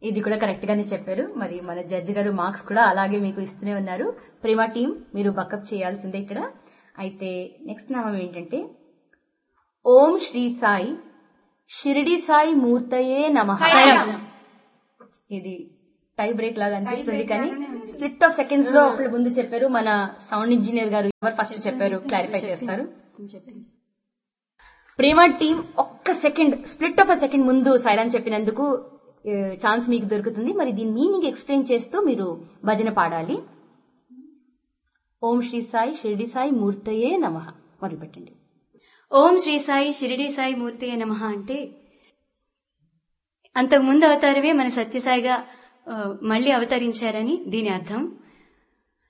ఇది కూడా కరెక్ట్ గానే చెప్పారు మరి మన జడ్జి గారు మార్క్స్ కూడా అలాగే మీకు ఇస్తూనే ఉన్నారు ప్రేమ టీం మీరు బకప్ చేయాల్సిందే ఇక్కడ అయితే నెక్స్ట్ నామం ఏంటంటే ఓం శ్రీ సాయి షిరిడి సాయి మూర్తయే నమ ఇది టై బ్రేక్ లాగా అనిపిస్తుంది కానీ స్ప్లిట్ ఆఫ్ సెకండ్స్ లో ఒకళ్ళు ముందు చెప్పారు మన సౌండ్ ఇంజనీర్ గారు ఎవరు ఫస్ట్ చెప్పారు క్లారిఫై చేస్తారు ప్రేమ టీం ఒక్క second split of a second ముందు సైరాన్ చెప్పినందుకు ఛాన్స్ మీకు దొరుకుతుంది మరి దీని మీనింగ్ ఎక్స్ప్లెయిన్ చేస్తూ మీరు భజన పాడాలి ఓం శ్రీ సాయి షిరిడి సాయి మూర్తయే నమ మొదలు పెట్టండి ఓం శ్రీ సాయి షిరిడి సాయి మూర్తి నమ అంటే అంతకు ముందు అవతారమే మన సత్యసాయిగా ఆ, మళ్ళీ అవతరించారని దీని అర్థం